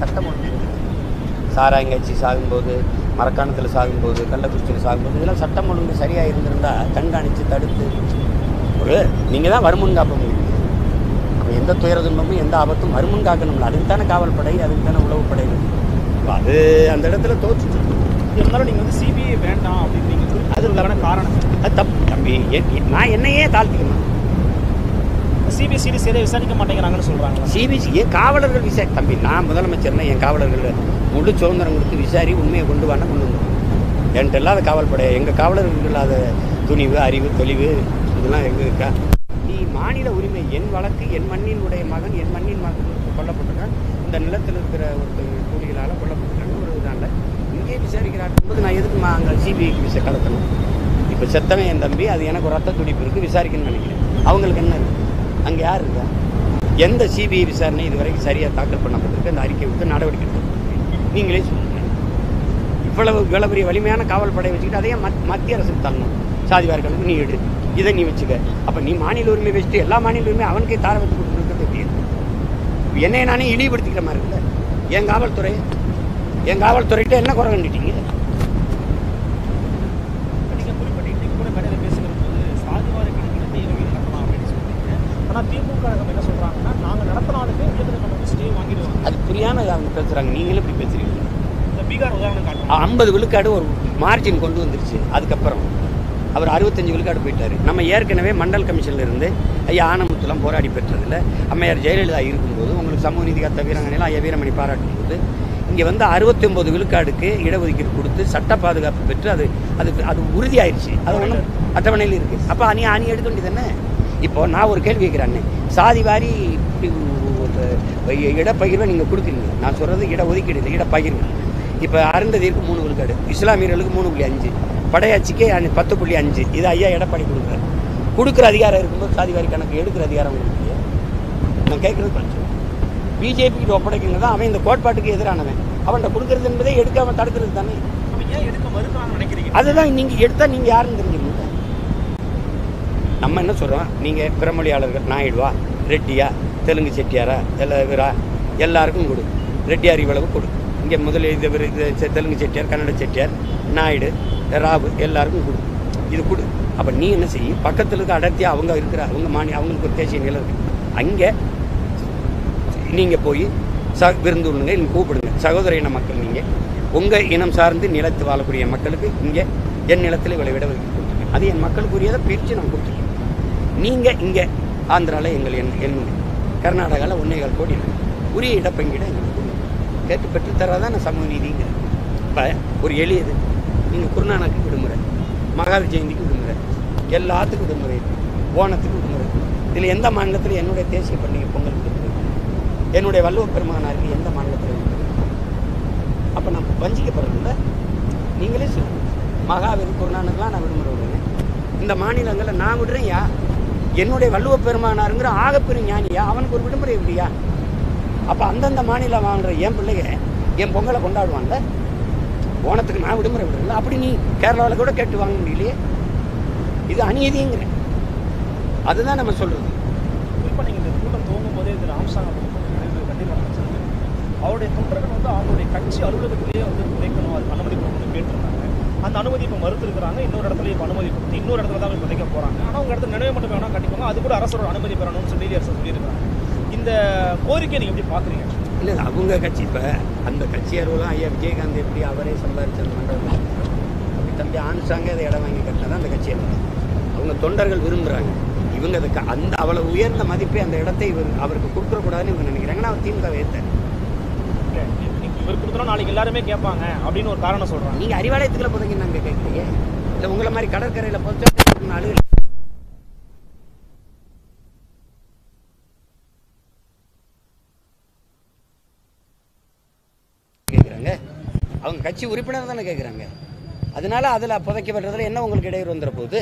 சட்டம் ஒழுங்கு இருக்கு. சாராயங்காய்ச்சி சாகும்போது மரக்காணத்தில் சாகும்போது கள்ளக்குறிச்சியில் சாகும்போது இதெல்லாம் சட்டம் ஒழுங்கு சரியாக இருந்திருந்தா கண்காணித்து தடுத்து ஒரு நீங்கள் தான் வருமுன் காப்ப முடியும் அப்போ எந்த துயர துன்பமும் எந்த ஆபத்தும் வருமுன் காக்கணும்ல அதுக்கு தானே காவல் படை அதுக்கு தானே உளவு படை அப்ப அது அந்த இடத்துல தோற்றுச்சு இருந்தாலும் நீங்கள் வந்து சிபிஐ வேண்டாம் அப்படின்னு நீங்கள் குறிப்பிட்டதுக்கான காரணம் அது தப்பு தம்பி எ- எ- நான் என்னையே தாழ்த்திக்கணும் சிபிசிடி சரியாக விசாரிக்க மாட்டேங்கிறாங்கன்னு சொல்கிறாங்க சிபிசி ஏன் காவலர்கள் விசாரி தம்பி நான் முதலமைச்சர்னா என் காவலர்கள் முழு சுதந்திரம் கொடுத்து விசாரி உண்மையை கொண்டு வானா கொண்டு வந்து என்கிட்ட இல்லாத காவல் படை எங்கள் காவலர்கள் இல்லாத துணிவு அறிவு தெளிவு இதெல்லாம் எங்கே இருக்கா நீ மாநில உரிமை என் வழக்கு என் மண்ணினுடைய மகன் என் மண்ணின் மகன் கொல்லப்பட்டிருக்கான் இந்த நிலத்தில் இருக்கிற ஒருத்தர் கூலிகளால் கொல்லப்பட்டிருக்காங்க ஒரு இதால இங்கே விசாரிக்கிறார் போது நான் எதுக்கு மா- அங்கே சிபிஐக்கு விசா கடத்தணும் இப்போ செத்தவன் என் தம்பி அது எனக்கு ஒரு ரத்த துடிப்பு இருக்குது விசாரிக்கணும்னு நினைக்கிறேன் அவங்களுக்கு என்ன இருக்குது அங்கே யார் இருக்கா எந்த சிபிஐ விசாரணை இதுவரைக்கும் சரியாக தாக்கல் பண்ணப்பட்டிருக்கு அந்த அறிக்கை விட்டு நடவடிக்கை எடுக்கணும். நீங்களே சொல்லுங்கள் இவ்வளவு இவ்வளவு பெரிய வலிமையான காவல் படை வச்சுக்கிட்டு அதையே மத் மத்திய அரசுக்கு தரணும் சாதிவார்களுக்கு நீ எடு இதை நீ வச்சுக்க அப்போ நீ மாநில உரிமை வச்சுட்டு எல்லா மாநில உரிமை அவனுக்கே தார வச்சு கொடுத்துருக்கிறது எப்படி இருக்கு? என்னைய நானே இழிவுபடுத்திக்கிற மாதிரி இருக்குல்ல என் காவல்துறை என் காவல்துறைகிட்ட என்ன குறை கண்டுட்டீங்க நீங்கள் குறிப்பிட்ட இன்னைக்கு கூட மேடையில் பேசுகிற போது சாதிவாரி கணக்கெடுப்பு இரவில் நடத்தலாம் அப்படின்னு சொல்றீங்க ஆனால் திமுக என்ன சொல்கிறாங்கன்னா நாங்கள் நடத்தினாலுமே உயர்நீதிமன்றம் ஸ்டே வாங்கிடுவாங்க அது புரியாம அவங்க பேசுகிறாங்க நீங்களும் இப்படி பேசுகிறீங்க இந்த பீகார் உதாரணம் காட்டுறாங்க ஐம்பது விழுக்காடு ஒரு மார்ஜின் கொண்டு வந்துருச்சு அதுக்கப்புறம் அவர் அறுபத்தஞ்சு விழுக்காடு போயிட்டார் நம்ம ஏற்கனவே மண்டல் கமிஷன்ல இருந்து ஐயா ஆனமுத்துலாம் போராடி பெற்றதில்ல அம்மையார் ஜெயலலிதா இருக்கும்போது உங்களுக்கு சமூக நீதி கத்த வீரங்கனைலாம் ஐயா வீரமணி பாராட்டும் போது இங்கே வந்து அறுபத்தி ஒம்பது விழுக்காடுக்கு இடஒதுக்கீடு கொடுத்து சட்ட பாதுகாப்பு பெற்று அது அது அது உறுதியாயிருச்சு அது ஒன்றும் அட்டவணையில் இருக்குது அப்போ அணி அணி எடுக்க வேண்டியது என்ன இப்போ நான் ஒரு கேள்வி கேட்குறேன் சாதி வாரி இப்படி ஒரு இடப்பகிர்வை நீங்கள் கொடுக்குறீங்க நான் சொல்கிறது இடஒதுக்கீடு இல்லை இடப்பகிர்வு இப்போ அருந்ததிற்கு மூணு விழுக்காடு இஸ்லாமியர்களுக்கு மூணு புள்ளி அஞ்சு படையாட்சிக்கு அஞ்சு பத்து புள்ளி அஞ்சு இது ஐயா எடப்பாடி கொடுக்குறாரு கொடுக்குற அதிகாரம் இருக்கும்போது சாதி வாரி கணக்கு எடுக்கிற அதிகாரம் உங்களுக்கு இல்லையா? நான் கேட்குறது கொஞ்சம் பிஜேபிக்கு ஒப்படைக்கிறது தான் அவன் இந்த கோட்பாட்டுக்கு எதிரானவன் அவன்கிட்ட கொடுக்கறது என்பதே எடுக்காம தடுக்கிறது தானே நம்ம ஏன் எடுக்க மறுக்கிறாங்கன்னு நினைக்கிறீங்க அதுதான் நீங்கள் எடுத்தால் நீங்கள் யாருன்னு தெரிஞ்சுக்கணும் நம்ம என்ன சொல்கிறோம் நீங்கள் பிறமொழியாளர்கள் நாயுடுவா ரெட்டியா தெலுங்கு செட்டியாரா எல்லா இவரா எல்லாருக்கும் கொடு ரெட்டியார் இவ்வளவு கொடு இங்கே முதல்ல இது இவரு, இது செ- தெலுங்கு செட்டியார் கன்னட செட்டியார் நாயுடு ராவு எல்லாருக்கும் கொடு இது கொடு அப்போ நீ என்ன செய்ய பக்கத்தில் இருக்க அடர்த்தியாக அவங்க இருக்கிற அவங்க மாநில அவங்களுக்கு ஒரு தேசிய நிலம் இருக்கு அங்கே நீங்கள் போய் ச விருந்துண்ணுங்க இல்லை கூப்பிடுங்க சகோதர இன மக்கள் நீங்கள் உங்கள் இனம் சார்ந்து நிலத்து வாழக்கூடிய மக்களுக்கு இங்கே என் நிலத்தில் இவ்வளோ விட கொடுத்துருக்கேன் அது என் மக்களுக்குரியதை பிரித்து நான் கொடுத்துருக்கேன் நீங்கள் இங்கே ஆந்திராவில் எங்கள் என் என் கர்நாடகாவில் ஒன்னேகால் கோடி இருக்கு உரிய இடப்பங்கீடை எங்களுக்கு கொடுங்க கேட்டு பெற்று தராதான் நான் சமூக நீதிங்க இப்போ ஒரு எளியது நீங்கள் குருநானக்கு விடுமுறை மகாவீர் ஜெயந்திக்கு விடுமுறை எல்லாத்துக்கும் விடுமுறை இருக்கு. ஓணத்துக்கு விடுமுறை இதில் எந்த மாநிலத்தில் என்னுடைய தேசிய பண்டிகை பொங்கல் விடுமுறை என்னுடைய வள்ளுவ பெருமானாருக்கு எந்த மாநிலத்தில் விடுமுறை அப்போ நான் வஞ்சிக்கப்படுறதில்ல நீங்களே சொல்லுங்க மகாவீர் குருநானக்கெலாம் நான் விடுமுறை விடுறேன் இந்த மாநிலங்களில் நான் விடுறேன் யா என்னுடைய வள்ளுவ பெருமானாருங்கிற ஆகப்பெரும் ஞானியா அவனுக்கு ஒரு விடுமுறை எப்படியா அப்போ அந்தந்த மாநிலம் வாழ்கிற என் பிள்ளைங்க என் பொங்கலை கொண்டாடுவான்ல ஓணத்துக்கு நான் விடுமுறை விடுறேன்ல அப்படி நீ கேரளாவில் கூட கேட்டு வாங்க முடியலையே இது அநீதிங்கிறேன் அதுதான் நம்ம சொல்கிறது குறிப்பாக நீங்கள் இந்த கூட்டம் துவங்கும் போதே திரு ராம்சாங் கண்டிப்பாக அவருடைய தொண்டர்கள் வந்து அவங்களுடைய கட்சி அலுவலகத்திலேயே வந்து புதைக்கணும் அதுக்கு அனுமதி கொடுக்கணும்னு கேட்டிருந்தாங்க அந்த அனுமதி இப்போ மறுத்திருக்கிறாங்க இன்னொரு இடத்துல இப்போ அனுமதி கொடுத்து இன்னொரு இடத்துல தான் போய் புதைக்க போகிறாங்க ஆனால் அவங்க இடத்துல நினைவு மட்டும் வேணா கட்டிப்பாங்க அது கூட அரசோட அனுமதி பெறணும்னு சொல்லி அரசு சொல்லியிருக்காங்க இந்த கோரிக்கையை நீங்கள் எப்படி பார்க்குறீங்க இல்லை அவங்க கட்சி இப்போ அந்த கட்சியாரோலாம் ஐயா விஜயகாந்த் எப்படி அவரே சம்பாதிச்ச அந்த மண்டபம் அப்படி தம்பி ஆணுசாங்க அதை இடம் வாங்கி கட்டினதான் அந்த கட்சியை அவங்க தொண்டர்கள் விரும்புகிறாங்க இவங்க அதுக்கு அந்த அவ்வளவு உயர்ந்த மதிப்பை அந்த இடத்தை இவர் அவருக்கு கொடுத்துடக்கூடாதுன்னு இவங்க நினைக்கிறாங்கன்னா அவர் திமுக ஏற்றார் இல்லை இவர் கொடுத்தா நாளைக்கு எல்லாருமே கேட்பாங்க அப்படின்னு ஒரு காரணம் சொல்கிறாங்க நீங்கள் அறிவாலயத்துக்குள்ள புதைங்க நாங்கள் கேட்குறீங்க இல்லை உங்களை மாதிரி கடற்கரையில் புதைச்சா நாலு கேட்குறாங்க அவங்க கட்சி உறுப்பினர் தானே கேட்குறாங்க அதனால அதில் புதைக்கப்படுறதுல என்ன உங்களுக்கு இடையூறு வந்துட போகுது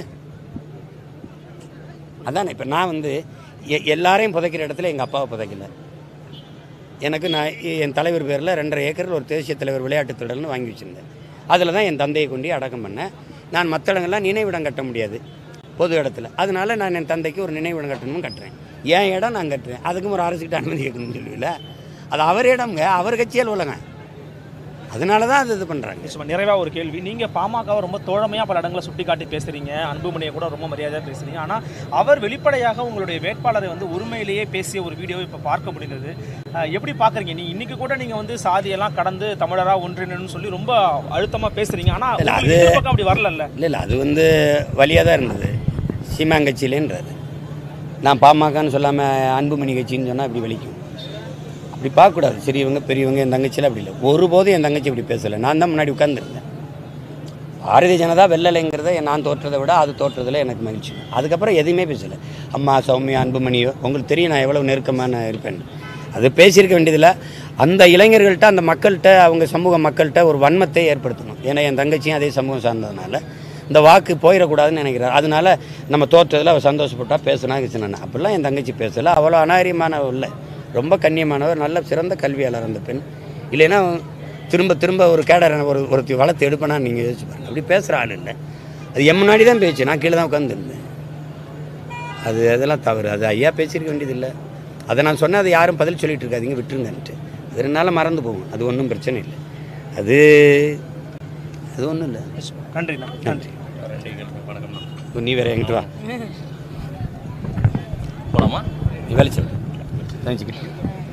அதானே இப்போ நான் வந்து எ- எல்லாரையும் புதைக்கிற இடத்துல எங்கள் அப்பாவை புதைக்கல எனக்கு நான் என் தலைவர் பேரில் ரெண்டரை ஏக்கரில் ஒரு தேசிய தலைவர் விளையாட்டுத் திடல்னு வாங்கி வச்சுருந்தேன் அதில் தான் என் தந்தையை கொண்டு அடக்கம் பண்ணேன் நான் மற்ற இடங்கள்லாம் நினைவிடம் கட்ட முடியாது பொது இடத்துல அதனால நான் என் தந்தைக்கு ஒரு நினைவிடம் கட்டணும்னு கட்டுறேன் என் இடம் நான் கட்டுறேன் அதுக்கும் ஒரு அரசுக்கிட்ட அனுமதி கேட்கணும்னு சொல்லுவில்ல அது அவரிடம்ங்க அவர் கட்சி அலுவலங்க அதனால தான் அது இது பண்ணுறாங்க சும்மா நிறைவா ஒரு கேள்வி நீங்க பாமகவை ரொம்ப தோழமையா பல இடங்களை சுட்டி காட்டி பேசுறீங்க அன்புமணியை கூட ரொம்ப மரியாதையா பேசுறீங்க ஆனா அவர் வெளிப்படையாக உங்களுடைய வேட்பாளரை வந்து உரிமையிலேயே பேசிய ஒரு வீடியோ இப்ப பார்க்க முடிந்தது அஹ், எப்படி பாக்குறீங்க நீ இன்னைக்கு கூட நீங்க வந்து சாதியெல்லாம் கடந்து தமிழரா ஒன்றிணைன்னு சொல்லி ரொம்ப அழுத்தமா பேசுறீங்க ஆனா இல்ல, உங்களுக்கு இந்த பக்கம் அப்படி வரல இல்லை இல்லை அது வந்து வழியாக தான் இருந்தது சீமாங்கட்சியிலேன்றாரு நான் பாமகன்னு சொல்லாமல் அன்புமணி கட்சின்னு சொன்னால் இப்படி வலிக்கும் அப்படி பார்க்கக்கூடாது சிறியவங்க பெரியவங்க என் தங்கச்சியில் அப்படி இல்லை ஒருபோதும் என் தங்கச்சி இப்படி பேசலை நான் தான் முன்னாடி உட்காந்துருந்தேன் பாரதிய ஜனதா வெள்ளலைங்கிறத நான் தோற்றதை விட அது தோற்றதில் எனக்கு மகிழ்ச்சி அதுக்கப்புறம் எதுவுமே பேசலை அம்மா சௌமியா அன்புமணியோ உங்களுக்கு தெரியும் நான் எவ்வளோ நெருக்கமான இருப்பேன் அது பேசியிருக்க வேண்டியதில்லை அந்த இளைஞர்கள்ட்ட அந்த மக்கள்கிட்ட அவங்க சமூக மக்கள்கிட்ட ஒரு வன்மத்தை ஏற்படுத்தணும் ஏன்னா என் தங்கச்சியும் அதே சமூகம் சார்ந்ததுனால இந்த வாக்கு போயிடக்கூடாதுன்னு நினைக்கிறார் அதனால நம்ம தோற்றதில் அவள் சந்தோஷப்பட்டா பேசினா கிருஷ்ணன் அப்படிலாம் என் தங்கச்சி பேசலை அவ்வளோ அநாகரியமானவ இல்லை ரொம்ப கண்ணியமானவர் நல்ல சிறந்த கல்வியாளர் அந்த பெண் இல்லைன்னா திரும்ப திரும்ப ஒரு கேடரை ஒரு ஒருத்தி வளர்த்து எடுப்பேனா நீங்கள் யோசிச்சு பாருங்க அப்படி பேசுகிற ஆள் இல்லை அது என் முன்னாடி தான் பேச்சு நான் கீழே தான் உட்காந்துருந்தேன் அது அதெல்லாம் தவறு அது ஐயா பேசியிருக்க வேண்டியதில்லை அதை நான் சொன்னேன் அது யாரும் பதில் சொல்லிட்டு இருக்காதீங்க விட்டுருங்கன்ட்டு அது ரெண்டு நாளில் மறந்து போகும் அது ஒன்றும் பிரச்சனை இல்லை அது அது ஒன்றும் இல்லை நன்றிண்ணா நன்றி இப்போ நீ வேற என்கிட்ட வா போலாமா நீ வேலை சொல்லு தெரிஞ்சுக்கிட்டு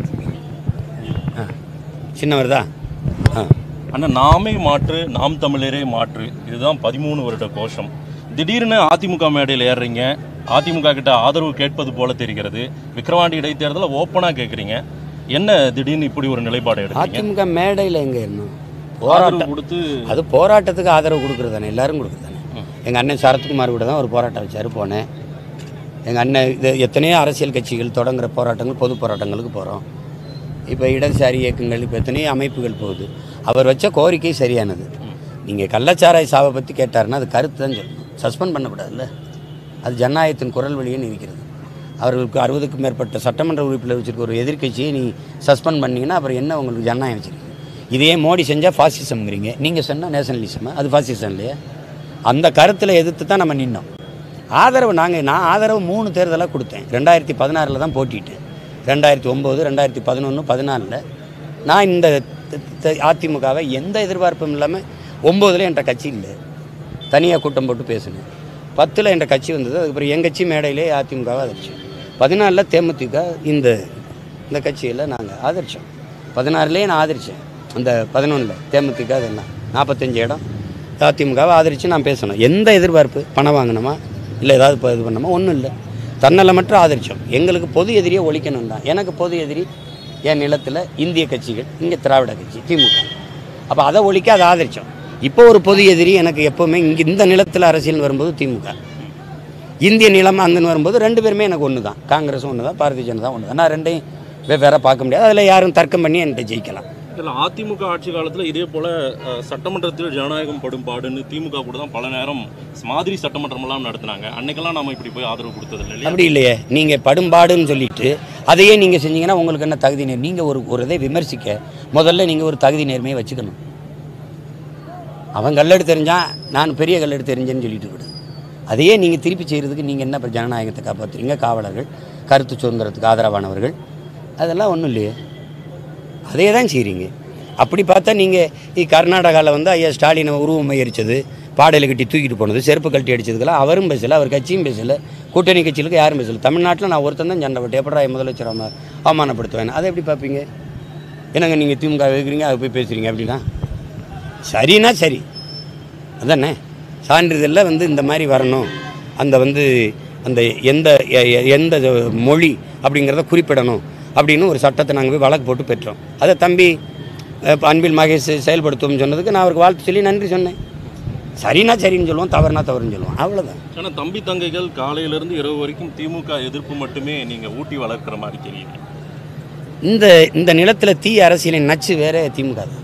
ஆ சின்னவர் தான் ஆ அண்ணா நாமே மாற்று நாம் தமிழரே மாற்று இதுதான் பதிமூணு வருட கோஷம் திடீர்னு அதிமுக மேடையில் ஏறுறீங்க அதிமுக கிட்ட ஆதரவு கேட்பது போல தெரிகிறது விக்கிரவாண்டி இடைத்தேர்தலில் ஓப்பனாக கேட்குறீங்க என்ன திடீர்னு இப்படி ஒரு நிலைப்பாடு எடுத்தீங்க அதிமுக மேடையில் எங்கே இருந்தோம் ஆதரவு போராட்டம் கொடுத்து அது போராட்டத்துக்கு ஆதரவு கொடுக்குறது தானே எல்லாரும் கொடுக்குறது தானே எங்கள் அண்ணன் சரத்குமார் கூட தான் ஒரு போராட்டம் வச்சார் போனேன் எங்கள் அண்ணன் இது எத்தனையோ அரசியல் கட்சிகள் தொடங்குற போராட்டங்கள் பொது போராட்டங்களுக்கு போகிறோம் இப்போ இடதுசாரி இயக்கங்கள் இப்போ எத்தனையோ அமைப்புகள் போகுது அவர் வச்ச கோரிக்கை சரியானது நீங்கள் கள்ளச்சாராய சாவை பற்றி கேட்டாருன்னா அது கருத்து தான் சொல்லணும் சஸ்பெண்ட் பண்ணக்கூடாதுல்ல அது ஜனநாயகத்தின் குரல் வழியே இருக்கிறது அவர்களுக்கு அறுபதுக்கும் மேற்பட்ட சட்டமன்ற உறுப்பினர் வச்சிருக்க ஒரு எதிர்க்கட்சியை நீ சஸ்பெண்ட் பண்ணீங்கன்னா அப்புறம் என்ன உங்களுக்கு ஜனநாயகம் வச்சிருக்கீங்க இதே மோடி செஞ்சால் ஃபாசிசம்ங்கிறீங்க நீங்கள் சொன்னால் நேஷனலிசமா அது ஃபாசிசம் இல்லையா அந்த கருத்தில் எதிர்த்து தான் நம்ம நின்னோம் ஆதரவு நாங்கள் நான் ஆதரவு மூணு தேர்தலாக கொடுத்தேன் ரெண்டாயிரத்தி பதினாறில் தான் போட்டிட்டேன் ரெண்டாயிரத்தி ஒம்பது ரெண்டாயிரத்தி பதினொன்று பதினாலில் நான் இந்த த- த- அதிமுகவை எந்த எதிர்பார்ப்பும் இல்லாமல் ஒம்போதில் என்கிட்ட கட்சி இல்லை தனியாக கூட்டம் போட்டு பேசினேன் பத்தில் என்ற கட்சி வந்தது அதுக்கப்புறம் என் கட்சி மேடையிலே அதிமுகவை ஆதரிச்சோம் பதினாலில் தேமுதிக இந்த இந்த கட்சியில் நாங்கள் ஆதரித்தோம் பதினாறுலேயே நான் ஆதரித்தேன் அந்த பதினொன்றில் தேமுதிக அதெல்லாம் நாற்பத்தஞ்சு இடம் அதிமுகவை ஆதரித்து நான் பேசணும் எந்த எதிர்பார்ப்பு பணம் வாங்கினோமா இல்லை ஏதாவது இப்போ இது பண்ணோமா ஒன்றும் இல்லை தன்னலமற்ற ஆதரித்தோம் எங்களுக்கு பொது எதிரியை ஒழிக்கணும் தான் எனக்கு பொது எதிரி என் நிலத்தில் இந்திய கட்சிகள் இங்கே திராவிட கட்சி திமுக அப்போ அதை ஒழிக்க அதை ஆதரித்தோம் இப்போ ஒரு பொது எதிரி எனக்கு எப்போவுமே இங்கே இந்த நிலத்தில் அரசியல் வரும்போது திமுக இந்திய நிலம் அங்கன்னு வரும்போது ரெண்டு பேருமே எனக்கு ஒன்று தான் காங்கிரஸும் ஒன்று தான் பாரதிய ஜனதா ஒன்று தான் நான் ரெண்டையும் வெவ்வேறு பார்க்க முடியாது அதில் யாரும் தர்க்கம் பண்ணி என்கிட்ட ஜெயிக்கலாம் இதில் அதிமுக ஆட்சி காலத்தில் இதே போல அஹ், சட்டமன்றத்தில் ஜனநாயகம் படும் பாடுன்னு திமுக கூட தான் பல நேரம் மாதிரி சட்டமன்றமெல்லாம் நடத்துனாங்க அன்னைக்கெல்லாம் நாம இப்படி போய் ஆதரவு கொடுத்ததில்லை இல்லையா அப்படி இல்லையே நீங்கள் படும்பாடுன்னு சொல்லிட்டு அதையே நீங்கள் செஞ்சீங்கன்னா உங்களுக்கு என்ன தகுதி நேர் நீங்கள் ஒரு ஒரு இதை விமர்சிக்க முதல்ல நீங்கள் ஒரு தகுதி நேர்மையை வச்சுக்கணும் அவன் கல்லெடு தெரிஞ்சான் நான் பெரிய கல்லெடு தெரிஞ்சேன்னு சொல்லிட்டு விடு அதையே நீங்கள் திருப்பி செய்கிறதுக்கு நீங்கள் என்ன இப்போ ஜனநாயகத்தை காப்பாற்றுறீங்க காவலர்கள் கருத்து சுதந்திரத்துக்கு ஆதரவானவர்கள் அதெல்லாம் ஒன்றும் இல்லையே அதே தான் செய்கிறீங்க அப்படி பார்த்தா நீங்கள் கர்நாடகாவில் வந்து ஐயா ஸ்டாலினை உருவம் எரிச்சது பாடையில் கட்டி தூக்கிட்டு போனது செருப்பு கழட்டி அடிச்சதுக்கெல்லாம் அவரும் பேசலை அவர் கட்சியும் பேசலை கூட்டணி கட்சிகளுக்கு யாரும் பேசலை தமிழ்நாட்டில் நான் ஒருத்தன் தான் சண்டை போட்டு எப்படா என் முதலமைச்சர் அவம அவமானப்படுத்துவேன் அதை எப்படி பார்ப்பீங்க என்னங்க நீங்கள் திமுக வைக்கிறீங்க அதை போய் பேசுகிறீங்க அப்படின்னா சரின்னா சரி அதானே சான்றிதழில் வந்து இந்த மாதிரி வரணும் அந்த வந்து அந்த எந்த எ- எ- எந்த மொழி அப்படிங்கிறத குறிப்பிடணும் அப்படின்னு ஒரு சட்டத்தை நாங்கள் போய் வழக்கு போட்டு பெற்றோம் அதை தம்பி அஹ், அன்பில் மகேஷ் செயல்படுத்துவோம்னு சொன்னதுக்கு நான் அவருக்கு வாழ்த்து சொல்லி நன்றி சொன்னேன் சரினா சரின்னு சொல்லுவோம் தவறுனா தவறுன்னு சொல்லுவோம் அவ்வளோதான் ஆனால் தம்பி தங்கைகள் காலையிலேருந்து இரவு வரைக்கும் திமுக எதிர்ப்பு மட்டுமே நீங்கள் ஊட்டி வளர்க்குற மாதிரி தெரியுது இந்த இந்த நிலத்தில் தீ அரசியலின் நச்சு வேற திமுக தான்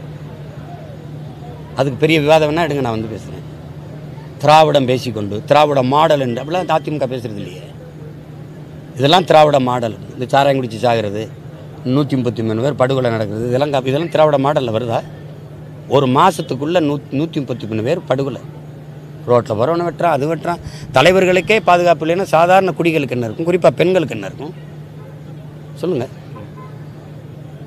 அதுக்கு பெரிய விவாதம் வேணா எடுங்க நான் வந்து பேசுகிறேன் திராவிடம் பேசிக்கொண்டு திராவிட மாடல் என்று அப்படிலாம் அதிமுக பேசுறது இல்லையே இதெல்லாம் திராவிட மாடல் இந்த சாராயம் குடிச்சு சாகிறது நூற்றி முப்பத்தி மூணு பேர் படுகொலை நடக்குது இதெல்லாம் கா- இதெல்லாம் திராவிட மாடலில் வருதா ஒரு மாதத்துக்குள்ளே நூ நூற்றி முப்பத்தி மூணு பேர் படுகொலை ரோட்டில் வரவனை வெட்டுறான் அது வெட்டுறான் தலைவர்களுக்கே பாதுகாப்பு இல்லைன்னா சாதாரண குடிகளுக்கு என்ன இருக்கும் குறிப்பாக பெண்களுக்கு என்ன இருக்கும் சொல்லுங்கள்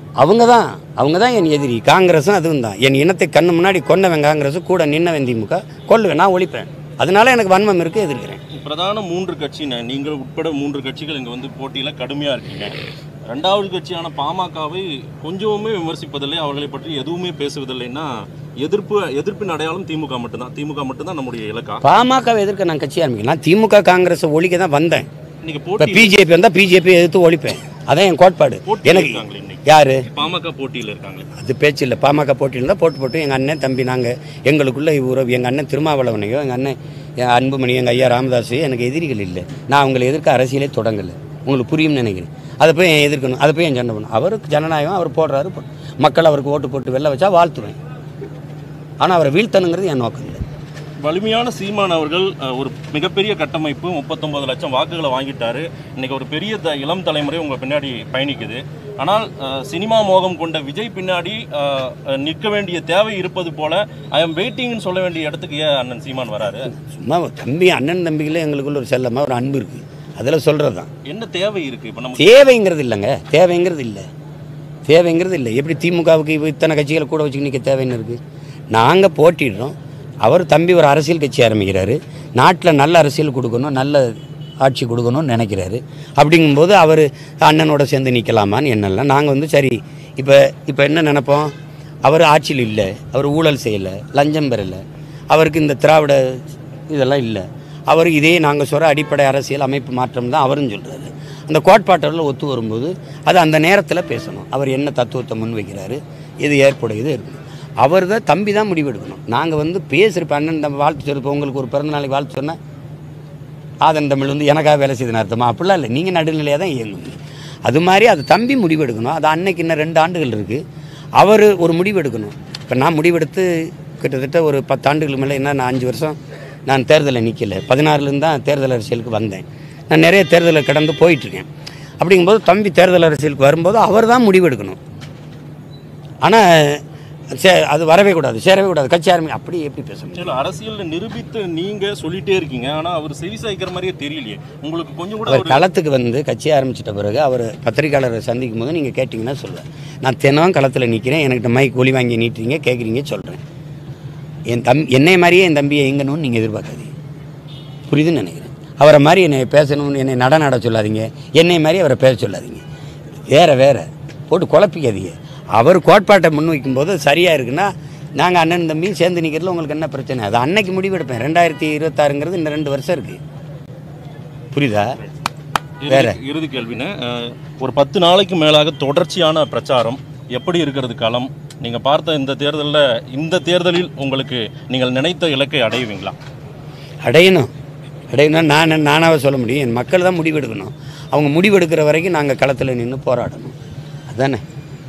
அவங்க தான் அவங்க தான் என் எதிரி காங்கிரஸும் அதுவும் தான் என் இனத்தை கண்ணு முன்னாடி கொன்னவன் காங்கிரஸும் கூட நின்னவன் திமுக கொல்லுவேன் நான் ஒழிப்பேன் அதனால எனக்கு வன்மம் இருக்குது எதிர்க்கிறேன் பிரதான மூன்று கட்சி ந- நீங்கள் உட்பட மூன்று கட்சிகள் இங்கே வந்து போட்டியில் கடுமையாக இருக்கீங்க ரெண்டாவது கட்சியான பாமகவை கொஞ்சமுமே விமர்சிப்பதில்லை அவர்களை பற்றி எதுவுமே பேசுவதில்லைன்னா எதிர்ப்பு எதிர்ப்பின் அடையாளம் திமுக மட்டும்தான் திமுக மட்டும்தான் நம்முடைய இலக்கா பாமகவை எதிர்க்க நான் கட்சி ஆரம்பிக்கிறேன் நான் திமுக காங்கிரஸை ஒழிக்க தான் வந்தேன் இன்னைக்கு இப்போ போட்டி பிஜேபி வந்தால் பிஜேபி எதிர்த்து ஒழிப்பேன் அதான் என் கோட்பாடு போட்டியில் எனக்கு இருக்காங்களே இன்னைக்கு யாரு பாமக போட்டியில் இருக்காங்களே அது பேச்சு இல்லை பாமக போட்டியில் தான் போட்டு போட்டு எங்கள் அண்ணன் தம்பி நாங்கள் எங்களுக்குள்ள உறவு எங்கள் அண்ணன் திருமாவளவனையோ எங்கள் அண்ணன் என் அன்புமணி எங்கள் ஐயா ராமதாஸையோ எனக்கு எதிரிகள் இல்லை நான் அவங்களை எதிர்க்க அரசியலே தொடங்கலை உங்களுக்கு புரியும்னு நினைக்கிறேன் அதை போய் என் எதிர்க்கணும் அதை போய் என் சண்டை பண்ணணும் அவருக்கு ஜனநாயகம் அவர் போடுறாரு போ- மக்கள் அவருக்கு ஓட்டு போட்டு வெளில வச்சா வாழ்த்துவேன் ஆனால் அவரை வீழ்த்தணுங்கிறது என் நோக்கம் இல்லை வலிமையான சீமான் அவர்கள் அஹ், ஒரு மிகப்பெரிய கட்டமைப்பு முப்பத்தொன்பது லட்சம் வாக்குகளை வாங்கிட்டாரு இன்னைக்கு ஒரு பெரிய த இளம் தலைமுறை உங்க பின்னாடி பயணிக்குது ஆனால் அஹ், சினிமா மோகம் கொண்ட விஜய் பின்னாடி அஹ், அஹ், நிற்க வேண்டிய தேவை இருப்பது போல ஐ எம் வெயிட்டிங்னு சொல்ல வேண்டிய இடத்துக்கு ஏன் அண்ணன் சீமான் வராரு சும்மா தம்பி அண்ணன் தம்பிகளே எங்களுக்குள்ள ஒரு செல்லமாக ஒரு அன்பு இருக்குது அதில் சொல்கிறது தான் என்ன தேவை இருக்கு இப்போ நமக்கு தேவைங்கிறது இல்லைங்க தேவைங்கிறது இல்லை தேவைங்கிறது இல்லை எப்படி திமுகவுக்கு இப்போ இத்தனை கட்சிகளை கூட வச்சுக்க நிற்க தேவைன்னு இருக்குது நாங்கள் போட்டிடுறோம் அவர் தம்பி ஒரு அரசியல் கட்சி ஆரம்பிக்கிறாரு நாட்டில் நல்ல அரசியல் கொடுக்கணும் நல்ல ஆட்சி கொடுக்கணும்னு நினைக்கிறாரு அப்படிங்கும்போது அவர் அண்ணனோட சேர்ந்து நிற்கலாமான்னு என்னெல்லாம் நாங்கள் வந்து சரி இப்போ இப்போ என்ன நினைப்போம் அவர் ஆட்சியில் இல்லை அவர் ஊழல் செய்யலை லஞ்சம் பெறலை அவருக்கு இந்த திராவிட இதெல்லாம் இல்லை அவர் இதே நாங்கள் சொல்கிற அடிப்படை அரசியல் அமைப்பு மாற்றம் தான் அவரும் சொல்கிறாரு அந்த கோட்பாட்டோட ஒத்து வரும்போது அது அந்த நேரத்தில் பேசணும் அவர் என்ன தத்துவத்தை முன்வைக்கிறாரு இது ஏற்புடையது இருக்கணும் அவர் தான் தம்பி தான் முடிவெடுக்கணும் நாங்கள் வந்து பேசுகிறப்ப அண்ணன் தம்பி வாழ்த்து சொல்லிப்போம் உங்களுக்கு ஒரு பிறந்த நாளைக்கு வாழ்த்து சொன்னால் ஆதன் தமிழ் வந்து எனக்காக வேலை செய்த அர்த்தமா அப்படிலாம் இல்லை நீங்கள் நடுநிலையாக தான் இயங்குங்க அது மாதிரி அது தம்பி முடிவெடுக்கணும் அது அன்னைக்கு இன்னும் ரெண்டு ஆண்டுகள் இருக்குது அவர் ஒரு முடிவெடுக்கணும் இப்போ நான் முடிவெடுத்து கிட்டத்தட்ட ஒரு பத்து ஆண்டுகளுக்கு மேலே என்ன நான் அஞ்சு வருஷம் நான் தேர்தலில் நிற்கல பதினாறுலேருந்து தான் தேர்தல் அரசியலுக்கு வந்தேன் நான் நிறைய தேர்தலை கடந்து போயிட்டுருக்கேன் அப்படிங்கும்போது தம்பி தேர்தல் அரசியலுக்கு வரும்போது அவர் தான் முடிவெடுக்கணும் ஆனால் சே அது வரவே கூடாது சேரவே கூடாது கட்சி ஆரம்பி அப்படி எப்படி பேச முடியும் இல்ல, அரசியல்ல நிரூபித்து நீங்க சொல்லிட்டே இருக்கீங்க ஆனா அவர் செவி சாய்க்கிற மாதிரியே தெரியலையே உங்களுக்கு கொஞ்சம் கூட அவர் ஒரு களத்துக்கு வந்து கட்சி ஆரம்பிச்சிட்ட பிறகு அவர் பத்திரிக்கையாளரை சந்திக்கும் போது நீங்கள் கேட்டிங்கன்னா சொல்லுவேன் நான் தினம் களத்தில் நிற்கிறேன் எனக்கிட்ட மைக் ஒளி வாங்கி நீட்டுறீங்க கேட்குறீங்க சொல்கிறேன் என் தம் என்னை மாதிரியே என் தம்பியை எங்கணும்னு நீங்கள் எதிர்பார்க்காதீங்க புரியுதுன்னு நினைக்கிறேன் அவரை மாதிரி என்னை பேசணும்னு என்னை நட நட சொல்லாதீங்க என்னை மாதிரி அவரை பேச சொல்லாதீங்க வேற வேற போட்டு குழப்பிக்காதீங்க அவர் கோட்பாட்டை முன்வைக்கும் போது சரியாக இருக்குன்னா நாங்கள் அண்ணன் தம்பியும் சேர்ந்து நிற்கிறதுல உங்களுக்கு என்ன பிரச்சனை அது அன்னைக்கு முடிவெடுப்பேன் ரெண்டாயிரத்தி இருபத்தாறுங்கிறது இன்னும் ரெண்டு வருஷம் இருக்குது புரியுதா வேற. இறுதி- இறுதி கேள்வின்னு அஹ், ஒரு பத்து நாளைக்கு மேலாக தொடர்ச்சியான பிரச்சாரம் எப்படி இருக்கிறது களம் நீங்க பார்த்த இந்த தேர்தலில் இந்த தேர்தலில் உங்களுக்கு நீங்கள் நினைத்த இலக்கை அடைவீங்களா அடையணும் அடையணும் நான் நானாவே சொல்ல முடியும் என் மக்கள் தான் முடிவெடுக்கணும் அவங்க முடிவெடுக்கிற வரைக்கும் நாங்கள் களத்தில் நின்று போராடணும் அதானே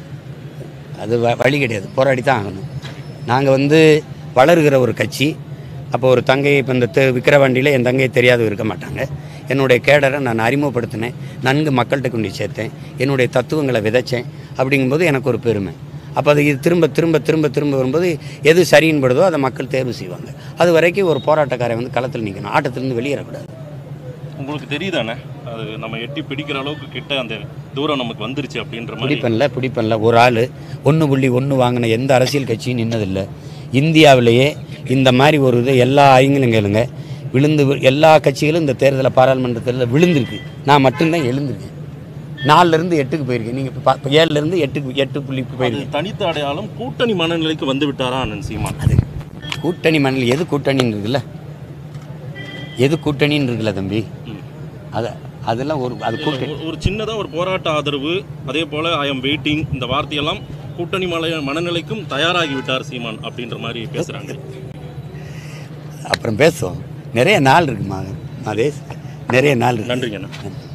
அது வ வழி கிடையாது போராடி தான் ஆகணும் நாங்கள் வந்து வளருகிற ஒரு கட்சி அப்போ ஒரு தங்கை இப்போ இந்த தெ- விக்கிரவாண்டியில் என் தங்கையை தெரியாத இருக்க மாட்டாங்க என்னுடைய கேடரை நான் அறிமுகப்படுத்தினேன் நன்கு மக்கள்கிட்ட கொண்டு சேர்த்தேன் என்னுடைய தத்துவங்களை விதைச்சேன் அப்படிங்கும்போது எனக்கு ஒரு பெருமை அப்போ அது இது திரும்ப திரும்ப திரும்ப திரும்ப வரும்போது எது சரின்னு படுதோ அதை மக்கள் தேர்வு செய்வாங்க அது வரைக்கும் ஒரு போராட்டக்காரன் வந்து களத்தில் நிற்கணும் ஆட்டத்திலிருந்து வெளியேறக்கூடாது உங்களுக்கு தெரியுதானே அது நம்ம எட்டி பிடிக்கிற அளவுக்கு கிட்ட அந்த தூரம் நமக்கு வந்துருச்சு அப்படின்ற மாதிரி பிடிப்பன்ல பிடிப்பன்ல ஒரு ஆள் ஒன்று புள்ளி ஒன்று வாங்கின எந்த அரசியல் கட்சியும் நின்னதில்லை இந்தியாவிலேயே இந்த மாதிரி ஒரு இது எல்லா ஐங்களும் கேளுங்க விழுந்து வி- எல்லா கட்சிகளும் இந்த தேர்தலில் பாராளுமன்ற தேர்தலில் விழுந்திருக்கு நான் மட்டும்தான் எழுந்திருக்கேன் நாலுலேருந்து எட்டுக்கு போயிருக்கேன் நீங்கள் ஏழுலேருந்து எட்டுக்கு எட்டு புள்ளி அது போயிருக்கேன் தனித்த அடையாளம் கூட்டணி மனநிலைக்கு வந்து விட்டாரா அண்ணன் சீமான் அது கூட்டணி மண்ணில் எது கூட்டணின்னு இருக்குல்ல எது கூட்டணின்னு இருக்குல்ல தம்பி ம். அது அதெல்லாம் ஒரு அது கூட்டணி ஒரு- ஒரு சின்னதா ஒரு போராட்ட ஆதரவு அதே போல ஐ எம் வெயிட்டிங் இந்த வார்த்தையெல்லாம் கூட்டணி மலை மனநிலைக்கும் தயாராகி விட்டார் சீமான் அப்படின்ற மாதிரி பேசுறாங்க அப்புறம் பேசுவோம் நிறைய நாள் இருக்குமா அதே நிறைய நாள் இருக்கு நன்றிங்க அண்ணா